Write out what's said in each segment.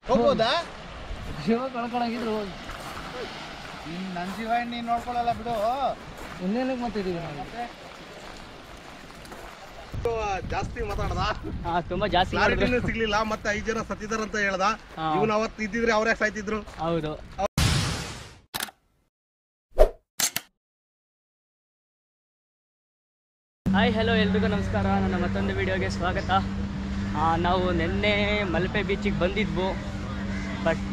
ಹೋಗ್ಬೋದಾ ಶಿವ ಕಳ್ಕೊಳಗಿದ್ರು ಹೋಗಿ ನಿನ್ ನನ್ ಜೀವ ನೀನ್ ನೋಡ್ಕೊಳಲ್ಲ ಬಿಡು ಇನ್ನೇನಕ್ಕೆ ಮಾತಾಡಿದೀವಿ ನಾವು ಜಾಸ್ತಿ ಮಾತಾಡ್ದ ಹಾ ತುಂಬಾ ಜಾಸ್ತಿ ಮಾಡಿದ್ರು ಕ್ಲಾರಿಟಿನೂ ಸಿಗ್ಲಿಲ್ಲ ಮತ್ತೆ ಐದ್ ಜನ ಸತ್ತಿದಾರ ಅಂತ ಹೇಳ್ದ ಹಾ. ಇವನ್ ಅವತ್ ಇದ್ದಿದ್ರೆ ಅವ್ರ ಯಾಕೆ ಸಾಯ್ತಿದ್ರು ಹೌದು ಹಾಯ್ ಹಲೋ ಎಲ್ರಿಗೂ ನಮಸ್ಕಾರ ನನ್ನ ಮತ್ತೊಂದು ವಿಡಿಯೋಗೆ ಸ್ವಾಗತ ಆ, ನಾವು ನಿನ್ನೆ ಮಲ್ಪೆ ಬೀಚಿಗೆ ಬಂದಿದ್ವು ಬಟ್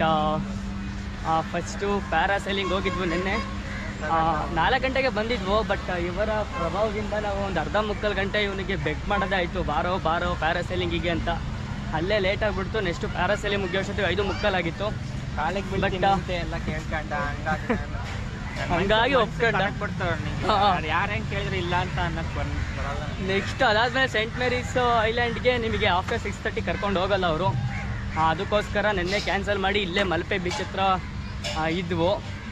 ಫಸ್ಟು ಪ್ಯಾರಾಸೈಲಿಂಗ್ ಹೋಗಿದ್ವು ನಿನ್ನೆ ಆ, ನಾಲ್ಕು ಗಂಟೆಗೆ ಬಂದಿದ್ವು ಬಟ್ ಇವರ ಪ್ರಭಾವದಿಂದ ನಾವು ಒಂದು ಅರ್ಧ ಮುಕ್ಕಾಲು ಗಂಟೆ ಇವನಿಗೆ ಬೆಗ್ ಮಾಡೋದೇ ಆಯಿತು ಬಾರೋ ಬಾರೋ ಪ್ಯಾರಾಸೈಲಿಂಗಿಗೆ ಅಂತ ಅಲ್ಲೇ ಲೇಟ್ ಆಗಿಬಿಡ್ತು ನೆಕ್ಸ್ಟು ಪ್ಯಾರಾಸೈಲಿಂಗ್ ಮುಗಿಯೋಷ್ಟೊತ್ತಿಗೆ ಐದು ಮುಕ್ಕಾಲಾಗಿತ್ತು ಕಾಲಿಗೆ ಬೀಳ್ತೀನಿ ಬೀಳ್ತೀನಿ ಎಲ್ಲ ಕೇಳ್ಕೊಂಡ ಹಂಗಾಗಿ ಹಂಗಾಗಿ ಒಪ್ಕೊಂಡ ಹಾ. ಯಾರು ಹೆಂಗ್ ಕೇಳಿದ್ರೆ ಇಲ್ಲ ಅಂತ ಅನ್ನಕ್ ಬಂದ್ ಬರಲ್ಲ ನೆಕ್ಸ್ಟ್ ಅದಾದ್ಮೇಲೆ ಸೆಂಟ್ ಮೇರೀಸ್ ಐಲ್ಯಾಂಡ್ಗೆ ನಿಮಗೆ ಆಫ್ಟರ್ ಸಿಕ್ಸ್ ತರ್ಟಿ ಕರ್ಕೊಂಡು ಹೋಗಲ್ಲ ಅವರು ಅದಕ್ಕೋಸ್ಕರ ನಿನ್ನೆ ಕ್ಯಾನ್ಸಲ್ ಮಾಡಿ ಇಲ್ಲೇ ಮಲ್ಪೆ ಬೀಚ್ ಹತ್ರ ಆ, ಇದ್ವು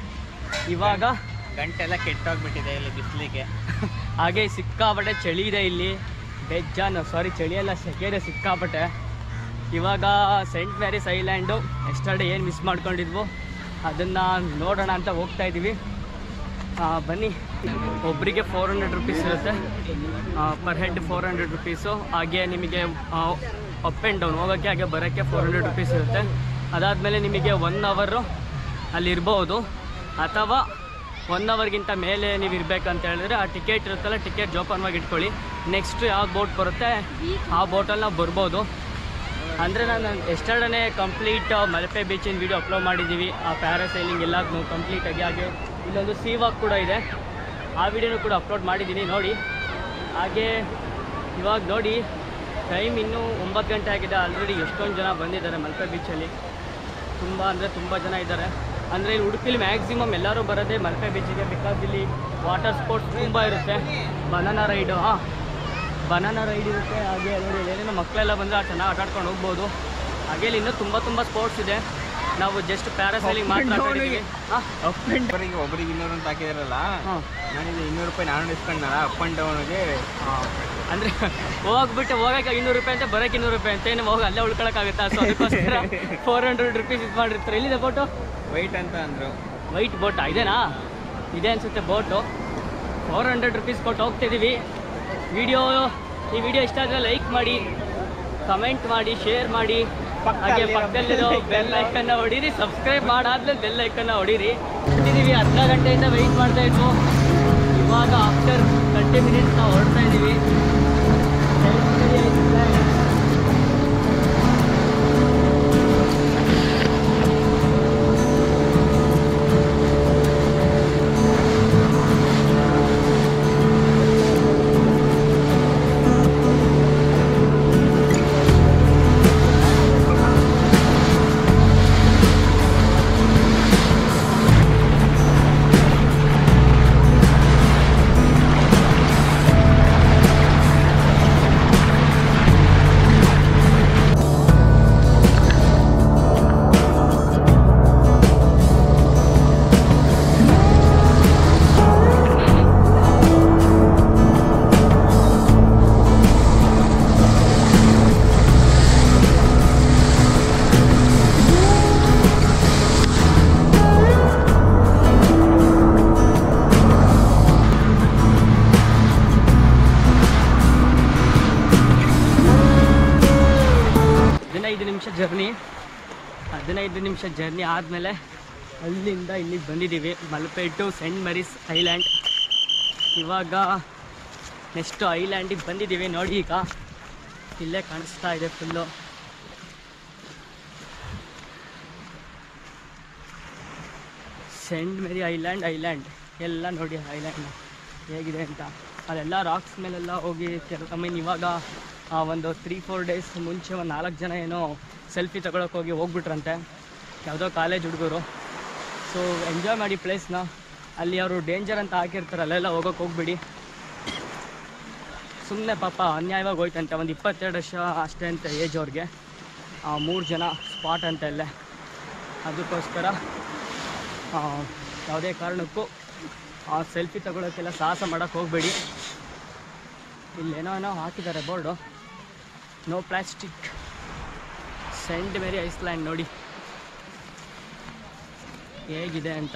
ಇವಾಗ ಗಂಟೆಲ್ಲ ಕೆಟ್ಟೋಗ್ಬಿಟ್ಟಿದೆ ಇಲ್ಲಿ ಬಿಸಿಲಿಗೆ ಹಾಗೆ ಸಿಕ್ಕಾಪಟ್ಟೆ ಚಳಿ ಇದೆ ಇಲ್ಲಿ ಬೆಜ್ಜಾನ್ ಸಾರಿ ಚಳಿ ಎಲ್ಲ ಸೆಕೆರೆ ಸಿಕ್ಕಾಪಟ್ಟೆ ಇವಾಗ ಸೆಂಟ್ ಮ್ಯಾರೀಸ್ ಐಲ್ಯಾಂಡು ಎಸ್ಟರ್ಡೇ ಏನು ಮಿಸ್ ಮಾಡ್ಕೊಂಡಿದ್ವು ಅದನ್ನು ನೋಡೋಣ ಅಂತ ಹೋಗ್ತಾ ಇದ್ದೀವಿ ಆ, ಬನ್ನಿ ಒಬ್ಬರಿಗೆ ಫೋರ್ ಹಂಡ್ರೆಡ್ ರುಪೀಸ್ ಇರುತ್ತೆ per head four hundred rupees ಹಾಗೆ ನಿಮಗೆ ಅಪ್ ಆ್ಯಂಡ್ ಡೌನ್ ಹೋಗೋಕ್ಕೆ ಹಾಗೆ ಬರೋಕ್ಕೆ ಫೋರ್ ಹಂಡ್ರೆಡ್ ರುಪೀಸ್ ಇರುತ್ತೆ ಅದಾದಮೇಲೆ ನಿಮಗೆ ಒನ್ ಅವರು ಅಲ್ಲಿ ಇರ್ಬೋದು ಅಥವಾ ಒನ್ ಅವರ್ಗಿಂತ ಮೇಲೆ ನೀವು ಇರಬೇಕಂತ ಹೇಳಿದ್ರೆ ಆ ಟಿಕೆಟ್ ಇರುತ್ತಲ್ಲ ಟಿಕೆಟ್ ಜೋಪಾನವಾಗಿ ಇಟ್ಕೊಳ್ಳಿ ನೆಕ್ಸ್ಟ್ ಯಾವ ಬೋಟ್ ಬರುತ್ತೆ ಆ ಬೋಟಲ್ಲಿ ನಾವು ಬರ್ಬೋದು ಅಂದರೆ ನಾನು ಎಸ್ಟರ್ಡೇ ಕಂಪ್ಲೀಟ್ ಮಲ್ಪೆ ಬೀಚಿನ ವೀಡಿಯೋ ಅಪ್ಲೋಡ್ ಮಾಡಿದ್ದೀವಿ ಆ ಪ್ಯಾರಾಸೈಲಿಂಗ್ ಎಲ್ಲದನ್ನೂ ಕಂಪ್ಲೀಟಾಗಿ ಹಾಗೆ ಇಲ್ಲೊಂದು ಸೀ ವಾಕ್ ಕೂಡ ಇದೆ ಆ ವಿಡಿಯೋನು ಕೂಡ ಅಪ್ಲೋಡ್ ಮಾಡಿದ್ದೀನಿ ನೋಡಿ ಹಾಗೆ ಇವಾಗ ನೋಡಿ ಟೈಮ್ ಇನ್ನೂ ಒಂಬತ್ತು ಗಂಟೆ ಆಗಿದೆ ಆಲ್ರೆಡಿ ಎಷ್ಟೊಂದು ಜನ ಬಂದಿದ್ದಾರೆ ಮಲ್ಪೆ ಬೀಚಲ್ಲಿ ತುಂಬ ಅಂದರೆ ತುಂಬ ಜನ ಇದ್ದಾರೆ ಅಂದರೆ ಇಲ್ಲಿ ಉಡುಪಿಲಿ ಮ್ಯಾಕ್ಸಿಮಮ್ ಎಲ್ಲರೂ ಬರೋದೇ ಮಲ್ಪೆ ಬೀಚಿಗೆ ಬಿಕಾಸ್ ಇಲ್ಲಿ ವಾಟರ್ ಸ್ಪೋರ್ಟ್ಸ್ ತುಂಬ ಇರುತ್ತೆ ಬನಾನಾ ರೈಡು ಹಾಂ ಬನಾನಾ ರೈಡ್ ಇರುತ್ತೆ ಹಾಗೆ ನೋಡಿ ಇಲ್ಲಿ ಏನೇನೋ ಮಕ್ಕಳೆಲ್ಲ ಬಂದರೆ ಚೆನ್ನಾಗಿ ಆಟ ಆಡ್ಕೊಂಡು ಹೋಗ್ಬೋದು ಹಾಗೆ ಇಲ್ಲಿ ಇನ್ನೂ ತುಂಬ ತುಂಬ ಸ್ಪೋರ್ಟ್ಸ್ ಇದೆ ನಾವು ಜಸ್ಟ್ ಪ್ಯಾರಾಸೈಲಿಂಗ್ ಮಾತ್ರ ಆಟ ಆಡಿದ್ದೀವಿ ಹಾಂ ಒಬ್ಬರಿಗೆ ಒಬ್ಬರಿಗೆ ಇನ್ನೂರು ಅಂತ ಹಾಕಿದಾರಲ್ಲ ಹಾಂ ನಾನಿದು ಇನ್ನೂರು ರೂಪಾಯಿ ನಾನು ಇಸ್ಕೊಂಡಲ್ಲ ಅಪ್ ಆ್ಯಂಡ್ ಡೌನ್ಗೆ ಅಂದರೆ ಹೋಗ್ಬಿಟ್ಟು ಹೋಗಕ್ಕೆ ಇನ್ನೂರು ರೂಪಾಯಿ ಅಂತ ಬರೋಕೆ ಇನ್ನೂರು ರೂಪಾಯಿ ಅಂತ ಏನು ಹೋಗಿ ಅಲ್ಲೇ ಉಳ್ಕೊಳಕ್ಕಾಗುತ್ತಾ ಸೊ ಅದಕ್ಕೋಸ್ಕರ ಫೋರ್ ಹಂಡ್ರೆಡ್ ರುಪೀಸ್ ಇದು ಮಾಡಿರ್ತಾರೆ ಎಲ್ಲಿದೆ ಬೋಟು ವೈಟ್ ಅಂತ ಅಂದರು ವೈಟ್ ಬೋಟಾ ಇದೇನಾ ಇದೆ ಅನಿಸುತ್ತೆ ಬೋಟು ಫೋರ್ ಹಂಡ್ರೆಡ್ ರುಪೀಸ್ ಕೊಟ್ಟು ಹೋಗ್ತಿದ್ದೀವಿ ವಿಡಿಯೋ ಈ ವಿಡಿಯೋ ಇಷ್ಟ ಆದರೆ ಲೈಕ್ ಮಾಡಿ ಕಮೆಂಟ್ ಮಾಡಿ ಶೇರ್ ಮಾಡಿ ಹಾಗೆ ಪಕ್ಕದಲ್ಲಿರೋ ಬೆಲ್ ಐಕನ್ನ ಹೊಡೀರಿ ಸಬ್ಸ್ಕ್ರೈಬ್ ಮಾಡಾದ್ಮೇಲೆ ಬೆಲ್ ಐಕನ್ನ ಹೊಡೀರಿ ಇದ್ದೀವಿ ಅರ್ಧ ಗಂಟೆಯಿಂದ ವೆಯ್ಟ್ ಮಾಡ್ತಾ ಇದ್ವು ಇವಾಗ ಆಫ್ಟರ್ ತರ್ಟಿ ಮಿನಿಟ್ಸ್ ನಾವು ಹೊರಡ್ತಾ ಇದ್ದೀವಿ ಹದಿನೈದು ನಿಮಿಷ ಜರ್ನಿ ಹದಿನೈದು ನಿಮಿಷ ಜರ್ನಿ ಆದಮೇಲೆ ಅಲ್ಲಿಂದ ಇಲ್ಲಿಗೆ ಬಂದಿದ್ದೀವಿ Malpe to Saint Mary's island ಇವಾಗ ನೆಕ್ಸ್ಟು ಐಲ್ಯಾಂಡಿಗೆ ಬಂದಿದ್ದೀವಿ ನೋಡಿ ಈಗ ಇಲ್ಲೇ ಕಾಣಿಸ್ತಾ ಇದೆ full Saint Mary island island ಎಲ್ಲ ನೋಡಿ ಐಲ್ಯಾಂಡ್ ಹೇಗಿದೆ ಅಂತ ಅಲ್ಲೆಲ್ಲ ರಾಕ್ಸ್ ಮೇಲೆಲ್ಲ ಹೋಗಿ ಕೆಲ ಐ ಮೀನ್ ಇವಾಗ ಆ, ಒಂದು ತ್ರೀ ಫೋರ್ ಡೇಸ್ ಮುಂಚೆ ಒಂದು ನಾಲ್ಕು ಜನ ಏನೋ ಸೆಲ್ಫಿ ತಗೊಳಕ್ಕೆ ಹೋಗಿ ಹೋಗ್ಬಿಟ್ರಂತೆ ಯಾವುದೋ ಕಾಲೇಜ್ ಹುಡುಗರು ಸೊ ಎಂಜಾಯ್ ಮಾಡಿ ಪ್ಲೇಸ್ನ ಅಲ್ಲಿ ಅವರು ಡೇಂಜರ್ ಅಂತ ಹಾಕಿರ್ತಾರೆ ಅಲ್ಲೆಲ್ಲ ಹೋಗೋಕೆ ಹೋಗ್ಬಿಡಿ ಸುಮ್ಮನೆ ಪಾಪ ಅನ್ಯಾಯವಾಗಿ ಹೋಯ್ತಂತೆ ಒಂದು ಇಪ್ಪತ್ತೆರಡು ವರ್ಷ ಅಷ್ಟೇ ಅಂತ ಏಜ್ ಅವ್ರಿಗೆ ಮೂರು ಜನ ಸ್ಪಾಟ್ ಅಂತ ಇಲ್ಲೇ ಅದಕ್ಕೋಸ್ಕರ ಆ, ಯಾವುದೇ ಕಾರಣಕ್ಕೂ ಸೆಲ್ಫಿ ತಗೊಳ್ಳೋಕ್ಕೆಲ್ಲ ಸಾಹಸ ಮಾಡೋಕ್ಕೆ ಹೋಗಬೇಡಿ ಇಲ್ಲೇನೋ ಏನೋ ಹಾಕಿದ್ದಾರೆ board no plastic Saint Mary island ನೋಡಿ ಹೇಗಿದೆ ಅಂತ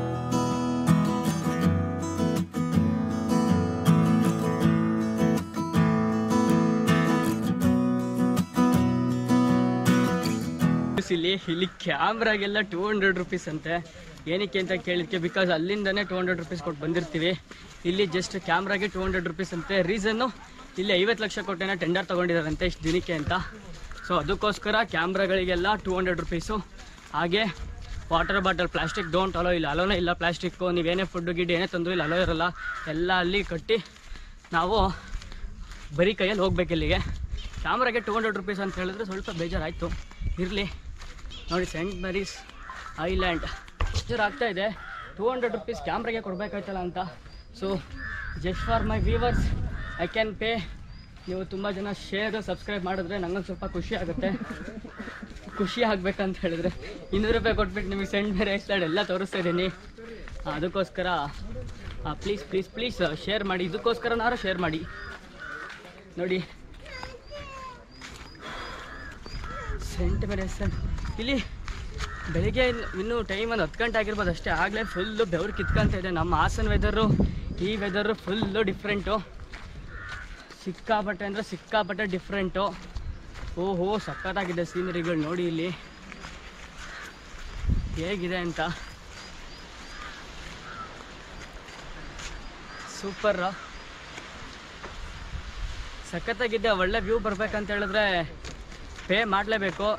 ಇಲ್ಲಿ ಇಲ್ಲಿ ಕ್ಯಾಮ್ರಾಗೆಲ್ಲ ಟೂ ಹಂಡ್ರೆಡ್ ರುಪೀಸ್ ಅಂತೆ ಏನಕ್ಕೆ ಅಂತ ಕೇಳಿದ್ಕೆ ಬಿಕಾಸ್ ಅಲ್ಲಿಂದನೇ ಟೂ ಹಂಡ್ರೆಡ್ ರುಪೀಸ್ ಕೊಟ್ಟು ಬಂದಿರ್ತೀವಿ ಇಲ್ಲಿ ಜಸ್ಟ್ ಕ್ಯಾಮ್ರಾಗೆ ಟೂ ಹಂಡ್ರೆಡ್ ರುಪೀಸ್ ಅಂತೆ ರೀಸನ್ನು ಇಲ್ಲಿ ಐವತ್ತು ಲಕ್ಷ ಕೊಟ್ಟೇನ ಟೆಂಡರ್ ತೊಗೊಂಡಿದ್ದಾರಂತೆ ಇಷ್ಟು ದಿನಕ್ಕೆ ಅಂತ ಸೊ ಅದಕ್ಕೋಸ್ಕರ ಕ್ಯಾಮ್ರಾಗಳಿಗೆಲ್ಲ ಟೂ ಹಂಡ್ರೆಡ್ ರುಪೀಸು ಹಾಗೆ water bottle plastic don't allow ಇಲ್ಲ ಅಲೋನೇ ಇಲ್ಲ ಪ್ಲಾಸ್ಟಿಕ್ಕು ನೀವೇನೇ ಫುಡ್ ಗಿಡ್ ಏನೇ ತಂದು ಇಲ್ಲಿ ಅಲೋ ಇರಲ್ಲ ಎಲ್ಲ ಅಲ್ಲಿ ಕಟ್ಟಿ ನಾವು ಬರೀ ಕೈಯಲ್ಲಿ ಹೋಗ್ಬೇಕು ಇಲ್ಲಿಗೆ ಕ್ಯಾಮ್ರಾಗೆ ಟೂ ಹಂಡ್ರೆಡ್ ರುಪೀಸ್ ಅಂತ ಹೇಳಿದ್ರೆ ಸ್ವಲ್ಪ ಬೇಜಾರಾಯಿತು ಇರಲಿ ನೋಡಿ ಸೆಂಟ್ ಮೆರೀಸ್ ಐಲ್ಯಾಂಡ್ ಜೋರು ಆಗ್ತಾ ಇದೆ ಟೂ ಹಂಡ್ರೆಡ್ ರುಪೀಸ್ ಕ್ಯಾಮ್ರಾಗೆ ಕೊಡಬೇಕಾಯ್ತಲ್ಲ ಅಂತ so just for my viewers I can pay ನೀವು ತುಂಬ ಜನ ಶೇರ್ ಸಬ್ಸ್ಕ್ರೈಬ್ ಮಾಡಿದ್ರೆ ನಂಗೊಂದು ಸ್ವಲ್ಪ ಖುಷಿ ಆಗುತ್ತೆ ಖುಷಿ ಆಗ್ಬೇಕಂತ ಹೇಳಿದ್ರೆ ಇನ್ನೂರು ರೂಪಾಯಿ ಕೊಟ್ಬಿಟ್ಟು ನಿಮಗೆ ಸೆಂಟ್ ಬೇರೆ ಐಸ್ಲ್ಯಾಂಡ್ ಎಲ್ಲ ತೋರಿಸ್ತಾ ಇದ್ದೀನಿ ಅದಕ್ಕೋಸ್ಕರ ಪ್ಲೀಸ್ ಪ್ಲೀಸ್ ಪ್ಲೀಸ್ ಶೇರ್ ಮಾಡಿ ಇದಕ್ಕೋಸ್ಕರನಾರು ಶೇರ್ ಮಾಡಿ ನೋಡಿ ಸೆಂಟ್ ಬೇರೆ ಇಲ್ಲಿ ಬೆಳಿಗ್ಗೆ ಇನ್ನು- ಇನ್ನೂ ಟೈಮ್ ಒಂದು ಹತ್ತು ಗಂಟೆ ಆಗಿರ್ಬೋದು ಅಷ್ಟೇ ಆಗಲೇ ಫುಲ್ಲು ಬೆವರು ಕಿತ್ಕೊಂತ ಇದೆ ನಮ್ಮ ಹಾಸನ ವೆದರು ಈ ವೆದರು ಫುಲ್ಲು ಡಿಫ್ರೆಂಟು ಸಿಕ್ಕಾಪಟ್ಟೆ ಅಂದರೆ ಸಿಕ್ಕಾಪಟ್ಟೆ ಡಿಫ್ರೆಂಟು ಓಹೋ ಸಖತ್ತಾಗಿದೆ ಸೀನರಿಗಳು ನೋಡಿ ಇಲ್ಲಿ ಹೇಗಿದೆ ಅಂತ ಸೂಪರ್ ಸಖತ್ತಾಗಿದೆ ಒಳ್ಳೆ ವ್ಯೂ ಬರ್ಬೇಕಂತ ಹೇಳಿದ್ರೆ ಪೇ ಮಾಡಲೇಬೇಕು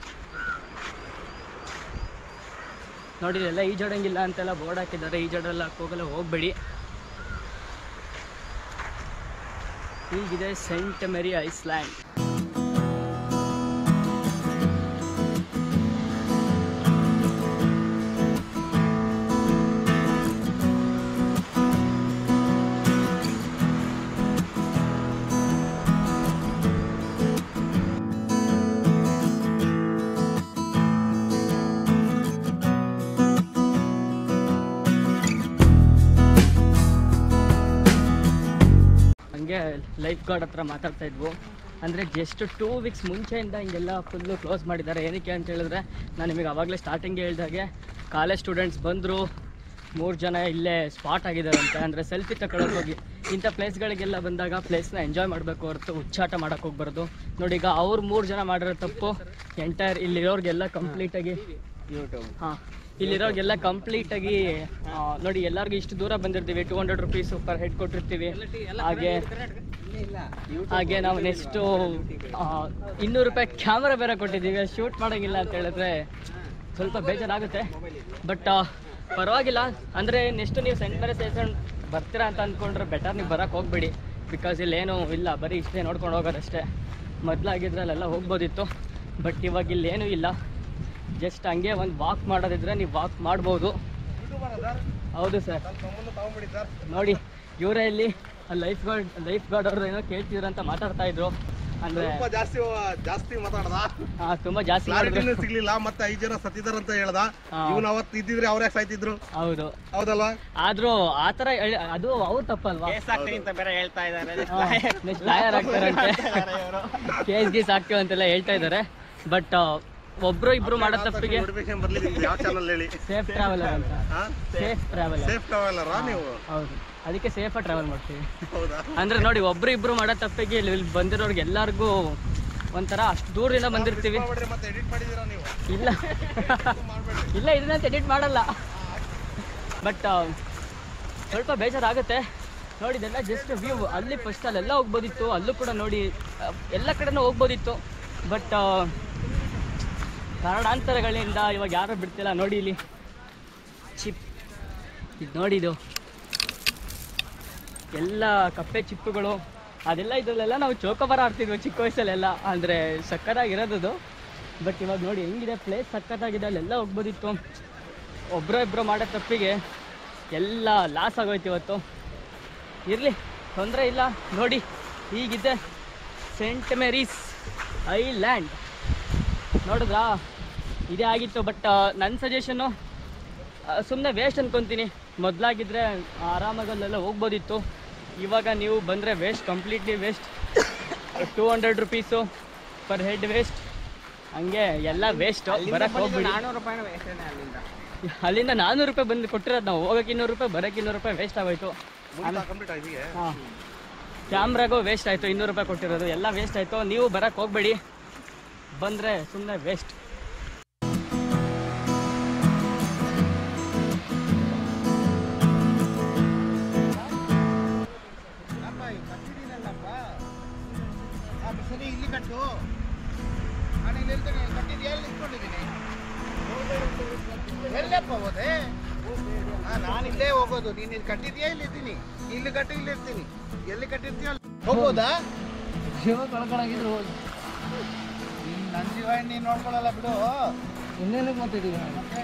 ನೋಡಿ ಎಲ್ಲ ಈಜಾಡಂಗಿಲ್ಲ ಅಂತೆಲ್ಲ ಬೋರ್ಡ್ ಹಾಕಿದ್ದಾರೆ ಈಜಾಡಲ್ಲ ಹೋಗಲ್ಲ ಹೋಗ್ಬೇಡಿ ಹೀಗಿದೆ ಸೆಂಟ್ ಮೆರಿ ಐಸ್ಲ್ಯಾಂಡ್ ಹಂಗೆ ಲೈಫ್ ಗಾರ್ಡ್ ಹತ್ರ ಮಾತಾಡ್ತಾ ಇದ್ವು ಅಂದರೆ ಜಸ್ಟ್ ಟೂ ವೀಕ್ಸ್ ಮುಂಚೆಯಿಂದ ಹಿಂಗೆಲ್ಲ ಫುಲ್ಲು ಕ್ಲೋಸ್ ಮಾಡಿದ್ದಾರೆ ಏನಕ್ಕೆ ಅಂತ ಹೇಳಿದ್ರೆ ನಾನು ನಿಮಗೆ ಆವಾಗಲೇ ಸ್ಟಾರ್ಟಿಂಗ್ ಹೇಳ್ದಾಗೆ ಕಾಲೇಜ್ ಸ್ಟೂಡೆಂಟ್ಸ್ ಬಂದರು ಮೂರು ಜನ ಇಲ್ಲೇ ಸ್ಪಾಟ್ ಆಗಿದ್ದಾರಂತೆ ಅಂದರೆ ಸೆಲ್ಫಿ ತಗೊಳಕ್ಕೆ ಹೋಗಿ ಇಂಥ ಪ್ಲೇಸ್ಗಳಿಗೆಲ್ಲ ಬಂದಾಗ ಪ್ಲೇಸ್ನ ಎಂಜಾಯ್ ಮಾಡಬೇಕು ಹೊರತು ಹುಚ್ಚಾಟ ಮಾಡೋಕ್ಕೆ ಹೋಗ್ಬಾರ್ದು ನೋಡಿ ಈಗ ಅವ್ರು ಮೂರು ಜನ ಮಾಡಿರೋ ತಪ್ಪು ಎಂಟೈರ್ ಇಲ್ಲಿರೋರಿಗೆಲ್ಲ ಕಂಪ್ಲೀಟಾಗಿ ಯೂಟ್ಯೂಬ್ ಹಾಂ ಇಲ್ಲಿರೋರಿಗೆಲ್ಲ ಕಂಪ್ಲೀಟಾಗಿ ನೋಡಿ ಎಲ್ಲರಿಗೂ ಇಷ್ಟು ದೂರ ಬಂದಿರ್ತೀವಿ two hundred rupees per head ಕೊಟ್ಟಿರ್ತೀವಿ ಹಾಗೆ ಹಾಗೆ ನಾವು ನೆಕ್ಸ್ಟು ಇನ್ನೂರು ರೂಪಾಯಿ ಕ್ಯಾಮ್ರಾ ಬೇರೆ ಕೊಟ್ಟಿದ್ದೀವಿ ಶೂಟ್ ಮಾಡೋಂಗಿಲ್ಲ ಅಂತ ಹೇಳಿದ್ರೆ ಸ್ವಲ್ಪ ಬೇಜಾರಾಗುತ್ತೆ ಬಟ್ ಪರವಾಗಿಲ್ಲ ಅಂದರೆ ನೆಕ್ಸ್ಟ್ ನೀವು ಸೆಂಟ್ ಬೇರೆ ಸೇರ್ಕೊಂಡು ಬರ್ತೀರಾ ಅಂತ ಅಂದ್ಕೊಂಡ್ರೆ ಬೆಟರ್ ನೀವು ಬರೋಕ್ಕೆ ಹೋಗ್ಬೇಡಿ ಬಿಕಾಸ್ ಇಲ್ಲೇನು ಇಲ್ಲ ಬರೀ ಇಷ್ಟೇ ನೋಡ್ಕೊಂಡು ಹೋಗೋದಷ್ಟೇ ಮೊದಲಾಗಿದ್ರೆ ಅಲ್ಲೆಲ್ಲ ಹೋಗ್ಬೋದಿತ್ತು ಬಟ್ ಇವಾಗ ಇಲ್ಲೇನೂ ಇಲ್ಲ ಜಸ್ಟ್ ಹಂಗೆ ಒಂದು ವಾಕ್ ಮಾಡೋದಿದ್ರೆ ನೀವು ವಾಕ್ ಮಾಡ್ಬೋದು ಹೌದು ಸರ್ ನೋಡಿ ಇವರೇ ಇಲ್ಲಿ ಲೈಫ್ ಗಾರ್ಡ್ ಲೈಫ್ ಗಾರ್ಡ್ ಅವ್ರು ಏನೋ ಕೇಳ್ತಿದ್ರು ಅಂತ ಮಾತಾಡ್ತಾ ಇದ್ರು ಅಂದ್ರೆ ಸ್ವಲ್ಪ ಜಾಸ್ತಿ ಜಾಸ್ತಿ ಮಾತಾಡ್ದ ಆ, ತುಂಬಾ ಜಾಸ್ತಿ ಕ್ಲಾರಿಟಿನೇ ಮಾಡಿದ್ರು ಸಿಗ್ಲಿಲ್ಲ ಮತ್ತೆ ಐದ್ ಜನ ಸತ್ತಿದಾರ ಅಂತ ಹೇಳ್ದ ಹಾ. ಇವನ್ ಅವತ್ ಇದ್ದಿದ್ರೆ ಅವ್ರ ಯಾಕೆ ಸಾಯ್ತಿದ್ರು ಹೌದು ಹೌದಲ್ವಾ ಆದ್ರೂ ಆತರ ಹೇಳಿ- ಅದು ಅವ್ರ ತಪ್ಪಲ್ವಾ ಕೇಸ್ ಆಗ್ತೀನಿ ಅಂತ ಬೇರೆ ಹೇಳ್ತಾ ಇದ್ದಾರೆ ನೆಕ್ಸ್ಟ್ ಲಾಯರ್ ಆಗ್ತಾರಂತೆ ಕೇಸ್ ಗೀಸ್ ಹಾಕ್ತೀವಿ ಅಂತೆಲ್ಲ ಹೇಳ್ತಾ ಇದ್ದಾರೆ ಬಟ್ ಒಬ್ರು ಇಬ್ರು ಮಾಡೋ ತಪ್ಪಿಗೆ ನೋಟಿಫಿಕೇಶನ್ ಬರ್ಲಿ ನಿಮ್ದು ಯಾವ ಚಾನಲ್ ಹೇಳಿ ಸೇಫ್ ಟ್ರಾವೆಲರ್ ಅಂತ ಸೇಫ್ ಟ್ರಾವೆಲರ್ ಸೇಫ್ ಟ್ರಾವೆಲರಾ ನೀವು ಹೌದು ಅದಕ್ಕೆ ಸೇಫಾಗಿ ಟ್ರಾವೆಲ್ ಮಾಡ್ತೀವಿ ಹೌದಾ ಅಂದ್ರೆ ನೋಡಿ ಒಬ್ರು ಇಬ್ರು ಮಾಡೋ ತಪ್ಪಿಗೆ ಇಲ್ಲಿ ಇಲ್ಲಿ ಬಂದಿರೋರ್ಗೆ ಎಲ್ಲರಿಗೂ ಒಂಥರ ಅಷ್ಟು ದೂರದಿಂದ ಬಂದಿರ್ತೀವಿ ಮಾಡ್ಬೇಡ್ರಿ ಮತ್ತೆ ಎಡಿಟ್ ಮಾಡಿದೀರಾ ನೀವು ಇಲ್ಲ ಇಲ್ಲ ಇದನ್ನ ಎಡಿಟ್ ಮಾಡಲ್ಲ ಬಟ್ ಸ್ವಲ್ಪ ಬೇಜಾರಾಗುತ್ತೆ ನೋಡಿ ಇದೆಲ್ಲ ಜಸ್ಟ್ ವ್ಯೂ ಅಲ್ಲಿ ಫಸ್ಟ್ ಅಲ್ಲೆಲ್ಲ ಹೋಗ್ಬೋದಿತ್ತು ಅಲ್ಲೂ ಕೂಡ ನೋಡಿ ಆ, ಎಲ್ಲ ಕಡೆನೂ ಹೋಗ್ಬೋದಿತ್ತು ಬಟ್ ಕಾರಣಾಂತರಗಳಿಂದ ಇವಾಗ ಯಾರೂ ಬಿಡ್ತಿಲ್ಲ ನೋಡಿ ಇಲ್ಲಿ ಚಿಪ್ ಇದು ನೋಡಿ ಇದು ಎಲ್ಲ ಕಪ್ಪೆ ಚಿಪ್ಪುಗಳು ಅದೆಲ್ಲ ಇದರಲ್ಲೆಲ್ಲ ನಾವು ಚೌಕಬಾರ ಆಡ್ತಿದ್ವಿ ಚಿಕ್ಕ ವಯಸ್ಸಲ್ಲೆಲ್ಲ ಅಂದರೆ ಸಕ್ಕತ್ತಾಗಿರೋದು ಬಟ್ ಇವಾಗ ನೋಡಿ ಹೆಂಗಿದೆ ಪ್ಲೇಸ್ ಸಕ್ಕತ್ತಾಗಿದೆ ಅಲ್ಲೆಲ್ಲ ಹೋಗ್ಬೋದಿತ್ತು ಒಬ್ಬರೋ ಇಬ್ಬರು ಮಾಡೋ ತಪ್ಪಿಗೆ ಎಲ್ಲ ಲಾಸ್ ಆಗೋಯ್ತು ಇವತ್ತು ಇರಲಿ ತೊಂದರೆ ಇಲ್ಲ ನೋಡಿ ಹೀಗಿದೆ ಸೆಂಟ್ ಮೇರೀಸ್ ಐಲ್ಯಾಂಡ್ ನೋಡಿದ್ರಾ ಇದೇ ಆಗಿತ್ತು ಬಟ್ ನನ್ನ ಸಜೆಷನ್ನು ಸುಮ್ಮನೆ ವೇಸ್ಟ್ ಅನ್ಕೊತೀನಿ ಮೊದಲಾಗಿದ್ದರೆ ಆರಾಮಾಗಿ ಅಲ್ಲೆಲ್ಲ ಹೋಗ್ಬೋದಿತ್ತು ಇವಾಗ ನೀವು ಬಂದರೆ waste completely waste two hundred rupees per head waste ಹಂಗೆ ಎಲ್ಲ ವೇಸ್ಟ್ ಬರಕ್ಕೆ ಹೋಗ್ಬಿಡಿ ನಾನ್ನೂರು ರೂಪಾಯಿನ ವೇಸ್ಟೇನೆ ಅಲ್ಲಿಂದ ಅಲ್ಲಿಂದ ನಾನ್ನೂರು ರೂಪಾಯಿ ಬಂದು ಕೊಟ್ಟಿರೋದು ನಾವು ಹೋಗಕ್ಕೆ ಇನ್ನೂರು ರೂಪಾಯಿ ಬರೋಕ್ಕೆ ಇನ್ನೂರು ರೂಪಾಯಿ ವೇಸ್ಟ್ ಆಗೋಯ್ತು ಕಂಪ್ಲೀಟ್ ಆಗಿದೆ ಹಾಂ ಕ್ಯಾಮ್ರಾಗೂ ವೇಸ್ಟ್ ಆಯಿತು ಇನ್ನೂರು ರೂಪಾಯಿ ಕೊಟ್ಟಿರೋದು ಎಲ್ಲ ವೇಸ್ಟ್ ಆಯಿತು ನೀವು ಬರೋಕ್ಕೆ ಹೋಗಬೇಡಿ ಬಂದರೆ ಸುಮ್ಮನೆ ವೇಸ್ಟ್ ಅಪ್ಪ ಈಗ ಕಟ್ಟಿದ್ದೀನಲ್ಲಪ್ಪ ಆ ಸರಿ ಇಲ್ಲಿ ಕಟ್ಟು ನಾನು ಇಲ್ಲಿ ಇರ್ತೇನೆ ಇಲ್ಲಿ ಕಟ್ಟಿದ್ದು ಎಲ್ಲಿ ಇಟ್ಕೊಂಡಿದ್ದೀನಿ ಎಲ್ಲಪ್ಪ ಹೋದೆ ಹಾ, ನಾನು ಇಲ್ಲೇ ಹೋಗೋದು ನೀನು ಇಲ್ಲಿ ಕಟ್ಟಿದ್ಯಾ ಇಲ್ಲಿ ಇದ್ದೀನಿ ಇಲ್ಲಿ ಕಟ್ಟು ಇಲ್ಲಿ ಇರ್ತೀನಿ ಎಲ್ಲಿ ಕಟ್ಟಿರ್ತೀಯ ಅಲ್ಲಿ ಹೋಗ್ಬೋದಾ ಜೀವ ಕಳ್ಕೊಳಗಿದ್ರು ನೀನ್ ನನ್ನ ಜೀವ ನೀನು ನೋಡ್ಕೊಳ್ಳಲ್ಲ ಬಿಡು ಇನ್ನೇನಕ್ಕೆ ಮಾತಾಡಿದ್ವಿ ಮತ್ತೆ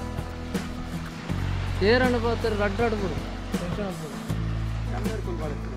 ಏರ್ ಅನುಭವ ರಡ್ಡಾಡ್ಬಿಡು ಟೆನ್ಷನ್ ಆಗ್ಬಿಡು ಚಂದ ಇರ್ಕೊಂಡು ಬಾಳು.